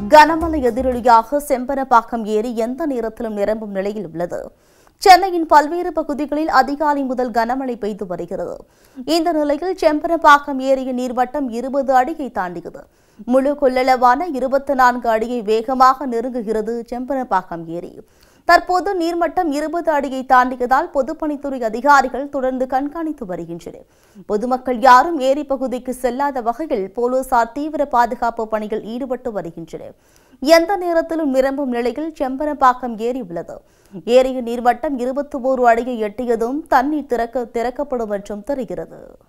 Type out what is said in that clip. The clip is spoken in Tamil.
கனமழை எதிரொலியாக செம்பரப்பாக்கம் ஏரி எந்த நேரத்திலும் நிரம்பும் நிலையில் உள்ளது சென்னையின் பல்வேறு பகுதிகளில் அதிகாலை முதல் கனமழை பெய்து வருகிறது இந்த நிலையில் செம்பரப்பாக்கம் ஏரியின் நீர்மட்டம் இருபது அடியை தாண்டியது முழு கொள்ளளவான இருபத்தி நான்கு அடியை வேகமாக நெருங்குகிறது செம்பரப்பாக்கம் ஏரி தற்போது நீர்மட்டம் இருபது அடியை தாண்டியதால் பொதுப்பணித்துறை அதிகாரிகள் தொடர்ந்து கண்காணித்து வருகின்றனர் பொதுமக்கள் யாரும் ஏரி பகுதிக்கு செல்லாத வகையில் போலீசார் தீவிர பாதுகாப்பு பணியில் ஈடுபட்டு வருகின்றனர் எந்த நேரத்திலும் நிரம்பும் நிலையில் செம்பரப்பாக்கம் ஏரி உள்ளது ஏரியின் நீர்மட்டம் இருபத்தி ஓரு அடியை எட்டியதும் தண்ணீர் திறக்க திறக்கப்படும் என்றும் தெரிகிறது